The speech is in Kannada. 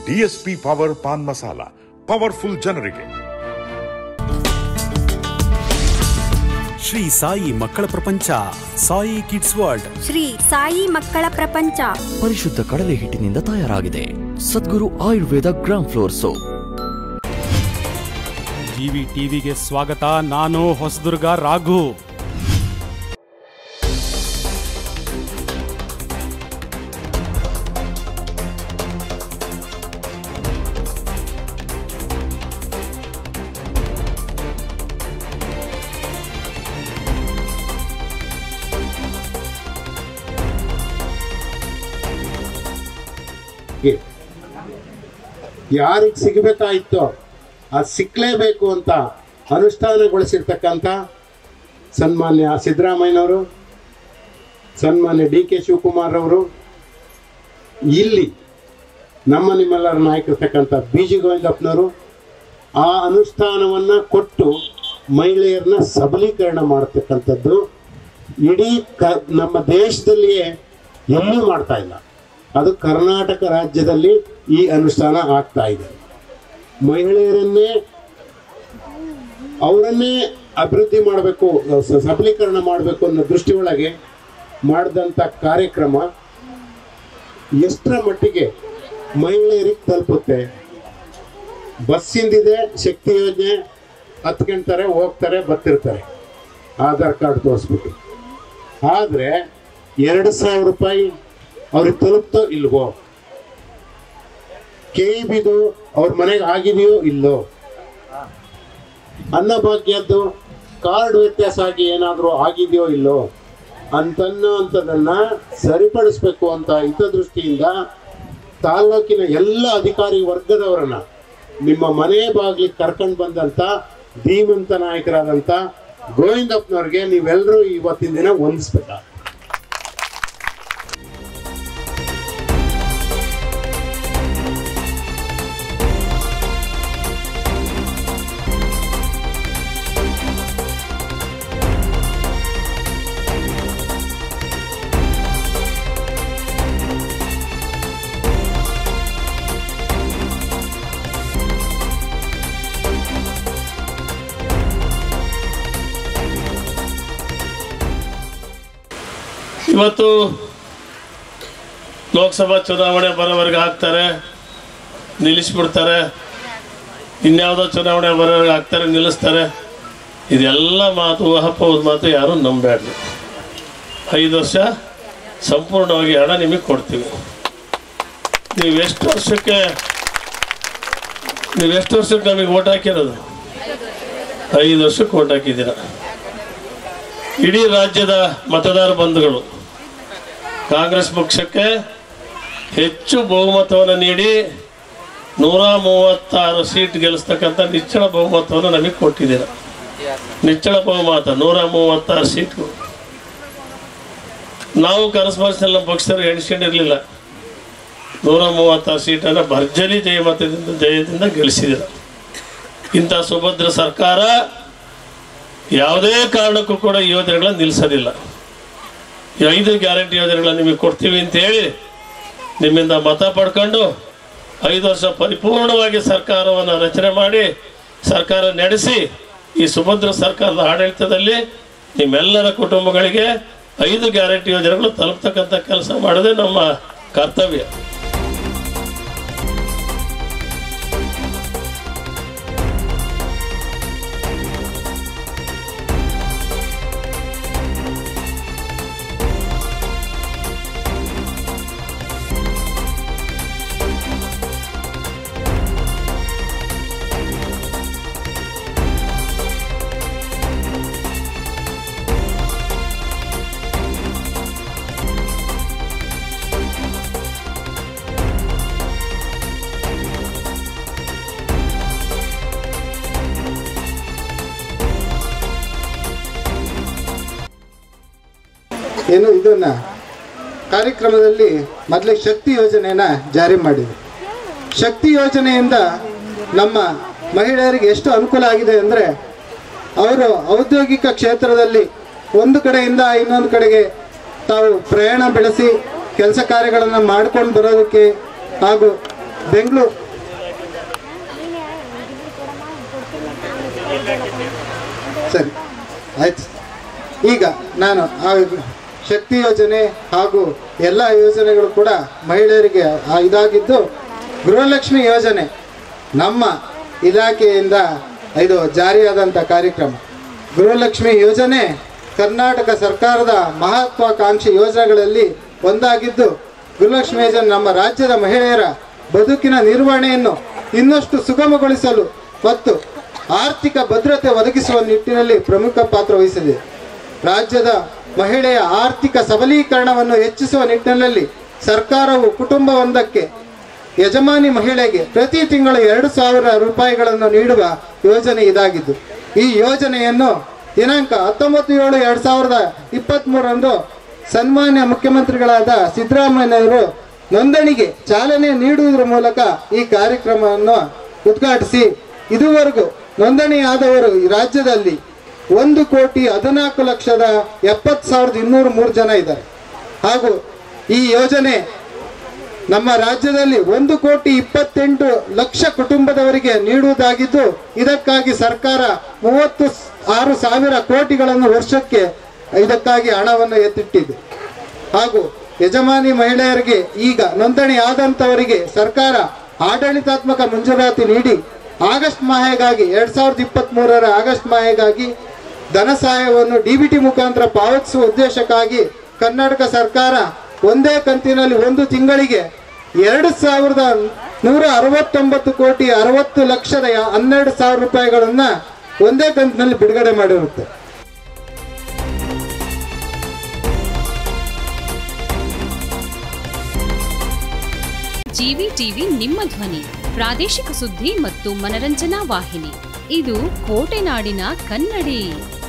DSP power paan masala powerful ಜನರಿಗೆ ಶ್ರೀ ಸಾಯಿ ಮಕ್ಕಳ ಪ್ರಪಂಚ ಸಾಯಿ ಕಿಡ್ಸ್ ವರ್ಲ್ಡ್ ಶ್ರೀ ಸಾಯಿ ಮಕ್ಕಳ ಪ್ರಪಂಚ ಪರಿಶುದ್ಧ ಕಡಲೆ ಹಿಟ್ಟಿನಿಂದ ತಯಾರಾಗಿದೆ Sadguru Ayurveda gram flour soap TV ಟಿವಿಗೆ ಸ್ವಾಗತ ನಾನು ಹೊಸದುರ್ಗ ರಾಘು ಯಾರಿಗೆ ಸಿಗಬೇಕಾಯಿತೋ ಅದು ಸಿಕ್ಕಲೇಬೇಕು ಅಂತ ಅನುಷ್ಠಾನಗೊಳಿಸಿರ್ತಕ್ಕಂಥ ಸನ್ಮಾನ್ಯ ಸಿದ್ದರಾಮಯ್ಯನವರು ಸನ್ಮಾನ್ಯ ಡಿ ಕೆ ಶಿವಕುಮಾರ್ ಅವರು ಇಲ್ಲಿ ನಮ್ಮ ನಿಮ್ಮೆಲ್ಲರ ನಾಯಕರ್ತಕ್ಕಂಥ ಬಿ ಜಿ ಗೋವಿಂದಪ್ಪನವರು ಆ ಅನುಷ್ಠಾನವನ್ನು ಕೊಟ್ಟು ಮಹಿಳೆಯರನ್ನ ಸಬಲೀಕರಣ ಮಾಡತಕ್ಕಂಥದ್ದು ಇಡೀ ಕ ನಮ್ಮ ದೇಶದಲ್ಲಿಯೇ ಎಲ್ಲೂ ಮಾಡ್ತಾ ಇಲ್ಲ ಅದು ಕರ್ನಾಟಕ ರಾಜ್ಯದಲ್ಲಿ ಈ ಅನುಷ್ಠಾನ ಆಗ್ತಾ ಇದೆ ಮಹಿಳೆಯರನ್ನೇ ಅವರನ್ನೇ ಅಭಿವೃದ್ಧಿ ಮಾಡಬೇಕು ಸ- ಸಬಲೀಕರಣ ಮಾಡಬೇಕು ಅನ್ನೋ ದೃಷ್ಟಿ ಒಳಗೆ ಮಾಡಿದಂಥ ಕಾರ್ಯಕ್ರಮ ಎಷ್ಟರ ಮಟ್ಟಿಗೆ ಮಹಿಳೆಯರಿಗೆ ತಲುಪುತ್ತೆ ಬಸ್ಸಿಂದಿದೆ ಶಕ್ತಿ ಯೋಜನೆ ಹತ್ಕೊಂತಾರೆ ಹೋಗ್ತಾರೆ ಬರ್ತಿರ್ತಾರೆ ಆಧಾರ್ ಕಾರ್ಡ್ ತೋರಿಸ್ಬಿಟ್ಟು ಆದರೆ ಎರಡು ಸಾವಿರ ರೂಪಾಯಿ ಅವ್ರಿಗೆ ತಲುಪ್ತೋ ಇಲ್ವೋ ಕೆ ಬಿದು ಅವ್ರ ಮನೆಗೆ ಆಗಿದೆಯೋ ಇಲ್ಲೋ ಅನ್ನಭಾಗ್ಯದ್ದು ಕಾರ್ಡ್ ವ್ಯತ್ಯಾಸ ಆಗಿ ಏನಾದರೂ ಆಗಿದೆಯೋ ಇಲ್ಲೋ ಅಂತನ್ನೋ ಅಂಥದನ್ನ ಸರಿಪಡಿಸ್ಬೇಕು ಅಂತ ಹಿತದೃಷ್ಟಿಯಿಂದ ತಾಲ್ಲೂಕಿನ ಎಲ್ಲ ಅಧಿಕಾರಿ ವರ್ಗದವರನ್ನ ನಿಮ್ಮ ಮನೆ ಬಾಗಿಲಿಗೆ ಕರ್ಕೊಂಡು ಬಂದಂತ ಧೀಮಂತ ನಾಯಕರಾದಂಥ ಗೋವಿಂದಪ್ಪನವ್ರಿಗೆ ನೀವೆಲ್ಲರೂ ಇವತ್ತಿನ ದಿನ ಹೊಂದಿಸ್ಬೇಕ ಇವತ್ತು ಲೋಕಸಭಾ ಚುನಾವಣೆ ಬರೋವರೆಗೆ ಹಾಕ್ತಾರೆ ನಿಲ್ಲಿಸ್ಬಿಡ್ತಾರೆ ಇನ್ಯಾವುದೋ ಚುನಾವಣೆ ಬರೋವರೆಗೆ ಹಾಕ್ತಾರೆ ನಿಲ್ಲಿಸ್ತಾರೆ ಇದೆಲ್ಲ ಮಾತು ಊಹಾಪೋದ ಮಾತು ಯಾರೂ ನಂಬೇಡ್ರಿ ಐದು ವರ್ಷ ಸಂಪೂರ್ಣವಾಗಿ ಹಣ ನಿಮಗೆ ಕೊಡ್ತೀವಿ ನೀವು ಎಷ್ಟು ವರ್ಷಕ್ಕೆ ನೀವು ಎಷ್ಟು ವರ್ಷಕ್ಕೆ ನಮಗೆ ಓಟ್ ಹಾಕಿರೋದು ಐದು ವರ್ಷಕ್ಕೆ ಓಟ್ ಹಾಕಿದ್ದೀರ ಇಡೀ ರಾಜ್ಯದ ಮತದಾರ ಬಂಧುಗಳು ಕಾಂಗ್ರೆಸ್ ಪಕ್ಷಕ್ಕೆ ಹೆಚ್ಚು ಬಹುಮತವನ್ನು ನೀಡಿ ನೂರ ಮೂವತ್ತಾರು ಸೀಟ್ ಗೆಲ್ಲಿಸ್ತಕ್ಕಂಥ ನಿಚ್ಚಳ ಬಹುಮತವನ್ನು ನಮಗೆ ಕೊಟ್ಟಿದ್ದೀರ ನಿಚ್ಚಳ ಬಹುಮತ ನೂರ ಮೂವತ್ತಾರು ಸೀಟು ನಾವು ಕನಸ್ಮರ್ಸಲ್ಲಿ ನಮ್ಮ ಪಕ್ಷದವ್ರು ಎಣಿಸ್ಕೊಂಡಿರಲಿಲ್ಲ ನೂರ ಮೂವತ್ತಾರು ಸೀಟನ್ನು ಭರ್ಜರಿ ಜಯಮತದಿಂದ ಜಯದಿಂದ ಗೆಲ್ಲಿಸಿದ್ದೀರ ಇಂಥ ಸುಭದ್ರ ಸರ್ಕಾರ ಯಾವುದೇ ಕಾರಣಕ್ಕೂ ಕೂಡ ಈ ಯೋಜನೆಗಳನ್ನ ನಿಲ್ಲಿಸೋದಿಲ್ಲ ಈ ಐದು ಗ್ಯಾರಂಟಿ ಯೋಜನೆಗಳನ್ನ ನಿಮಗೆ ಕೊಡ್ತೀವಿ ಅಂತ ಹೇಳಿ ನಿಮ್ಮಿಂದ ಮತ ಪಡ್ಕೊಂಡು ಐದು ವರ್ಷ ಪರಿಪೂರ್ಣವಾಗಿ ಸರ್ಕಾರವನ್ನು ರಚನೆ ಮಾಡಿ ಸರ್ಕಾರ ನಡೆಸಿ ಈ ಸುಭದ್ರ ಸರ್ಕಾರದ ಆಡಳಿತದಲ್ಲಿ ನಿಮ್ಮೆಲ್ಲರ ಕುಟುಂಬಗಳಿಗೆ ಐದು ಗ್ಯಾರಂಟಿ ಯೋಜನೆಗಳು ತಲುಪ್ತಕ್ಕಂಥ ಕೆಲಸ ಮಾಡೋದೇ ನಮ್ಮ ಕರ್ತವ್ಯ ಏನು ಇದನ್ನ ಕಾರ್ಯಕ್ರಮದಲ್ಲಿ ಮೊದಲೇ ಶಕ್ತಿ ಯೋಜನೆಯನ್ನ ಜಾರಿ ಮಾಡಿದೆ ಶಕ್ತಿ ಯೋಜನೆಯಿಂದ ನಮ್ಮ ಮಹಿಳೆಯರಿಗೆ ಎಷ್ಟು ಅನುಕೂಲ ಆಗಿದೆ ಅಂದರೆ ಅವರು ಔದ್ಯೋಗಿಕ ಕ್ಷೇತ್ರದಲ್ಲಿ ಒಂದು ಕಡೆಯಿಂದ ಇನ್ನೊಂದು ಕಡೆಗೆ ತಾವು ಪ್ರಯಾಣ ಬೆಳೆಸಿ ಕೆಲಸ ಕಾರ್ಯಗಳನ್ನು ಮಾಡ್ಕೊಂಡು ಬರೋದಕ್ಕೆ ಹಾಗೂ ಬೆಂಗಳೂರು ಸರಿ ಆಯ್ತು ಈಗ ನಾನು ಆ ಶಕ್ತಿ ಯೋಜನೆ ಹಾಗೂ ಎಲ್ಲ ಯೋಜನೆಗಳು ಕೂಡ ಮಹಿಳೆಯರಿಗೆ ಆ ಇದಾಗಿದ್ದು ಗೃಹಲಕ್ಷ್ಮಿ ಯೋಜನೆ ನಮ್ಮ ಇಲಾಖೆಯಿಂದ ಇದು ಜಾರಿಯಾದಂಥ ಕಾರ್ಯಕ್ರಮ ಗೃಹಲಕ್ಷ್ಮಿ ಯೋಜನೆ ಕರ್ನಾಟಕ ಸರ್ಕಾರದ ಮಹತ್ವಾಕಾಂಕ್ಷಿ ಯೋಜನೆಗಳಲ್ಲಿ ಒಂದಾಗಿದ್ದು ಗೃಹಲಕ್ಷ್ಮಿ ಯೋಜನೆ ನಮ್ಮ ರಾಜ್ಯದ ಮಹಿಳೆಯರ ಬದುಕಿನ ನಿರ್ವಹಣೆಯನ್ನು ಇನ್ನಷ್ಟು ಸುಗಮಗೊಳಿಸಲು ಮತ್ತು ಆರ್ಥಿಕ ಭದ್ರತೆ ಒದಗಿಸುವ ನಿಟ್ಟಿನಲ್ಲಿ ಪ್ರಮುಖ ಪಾತ್ರ ವಹಿಸಿದೆ ರಾಜ್ಯದ ಮಹಿಳೆಯ ಆರ್ಥಿಕ ಸಬಲೀಕರಣವನ್ನು ಹೆಚ್ಚಿಸುವ ನಿಟ್ಟಿನಲ್ಲಿ ಸರ್ಕಾರವು ಕುಟುಂಬವೊಂದಕ್ಕೆ ಯಜಮಾನಿ ಮಹಿಳೆಗೆ ಪ್ರತಿ ತಿಂಗಳು ಎರಡು ಸಾವಿರ ರೂಪಾಯಿಗಳನ್ನು ನೀಡುವ ಯೋಜನೆ ಇದಾಗಿದ್ದು ಈ ಯೋಜನೆಯನ್ನು ದಿನಾಂಕ ಹತ್ತೊಂಬತ್ತು ಏಳು ಎರಡು ಸಾವಿರದ ಇಪ್ಪತ್ತ್ಮೂರರಂದು ಸನ್ಮಾನ್ಯ ಮುಖ್ಯಮಂತ್ರಿಗಳಾದ ಸಿದ್ದರಾಮಯ್ಯನವರು ನೋಂದಣಿಗೆ ಚಾಲನೆ ನೀಡುವುದರ ಮೂಲಕ ಈ ಕಾರ್ಯಕ್ರಮವನ್ನು ಉದ್ಘಾಟಿಸಿ ಇದುವರೆಗೂ ನೋಂದಣಿಯಾದವರು ಈ ರಾಜ್ಯದಲ್ಲಿ ಒಂದು ಕೋಟಿ ಹದಿನಾಲ್ಕು ಲಕ್ಷದ ಎಪ್ಪತ್ತು ಸಾವಿರದ ಇನ್ನೂರ ಮೂರು ಜನ ಇದ್ದಾರೆ ಹಾಗೂ ಈ ಯೋಜನೆ ನಮ್ಮ ರಾಜ್ಯದಲ್ಲಿ ಒಂದು ಕೋಟಿ ಇಪ್ಪತ್ತೆಂಟು ಲಕ್ಷ ಕುಟುಂಬದವರಿಗೆ ನೀಡುವುದಾಗಿದ್ದು ಇದಕ್ಕಾಗಿ ಸರ್ಕಾರ ಮೂವತ್ತು ಸ್- ಆರು ಸಾವಿರ ಕೋಟಿಗಳನ್ನು ವರ್ಷಕ್ಕೆ ಇದಕ್ಕಾಗಿ ಹಣವನ್ನು ಎತ್ತಿಟ್ಟಿದೆ ಹಾಗೂ ಯಜಮಾನಿ ಮಹಿಳೆಯರಿಗೆ ಈಗ ನೋಂದಣಿ ಆದಂಥವರಿಗೆ ಸರ್ಕಾರ ಆಡಳಿತಾತ್ಮಕ ಮಂಜೂರಾತಿ ನೀಡಿ ಆಗಸ್ಟ್ ಮಾಹೆಗಾಗಿ ಎರಡ್ ಸಾವಿರದ ಇಪ್ಪತ್ತ್ ಮೂರರ ಆಗಸ್ಟ್ ಮಾಹೆಗಾಗಿ ಧನ ಸಹಾಯವನ್ನು ಡಿಬಿಟಿ ಮುಖಾಂತರ ಪಾವತಿಸುವ ಉದ್ದೇಶಕ್ಕಾಗಿ ಕರ್ನಾಟಕ ಸರ್ಕಾರ ಒಂದೇ ಕಂತಿನಲ್ಲಿ ಒಂದು ತಿಂಗಳಿಗೆ ಎರಡು ಸಾವಿರದ ನೂರ ಅರವತ್ತೊಂಬತ್ತು ಕೋಟಿ ಅರವತ್ತು ಲಕ್ಷದ ಯ- ಹನ್ನೆರಡು ಸಾವಿರ ರೂಪಾಯಿಗಳನ್ನ ಒಂದೇ ಕಂತಿನಲ್ಲಿ ಬಿಡುಗಡೆ ಮಾಡಿರುತ್ತೆ ಜಿವಿ ಟಿವಿ ನಿಮ್ಮ ಧ್ವನಿ ಪ್ರಾದೇಶಿಕ ಸುದ್ದಿ ಮತ್ತು ಮನರಂಜನಾ ವಾಹಿನಿ ಇದು ಕೋಟೆನಾಡಿನ ಕನ್ನಡಿ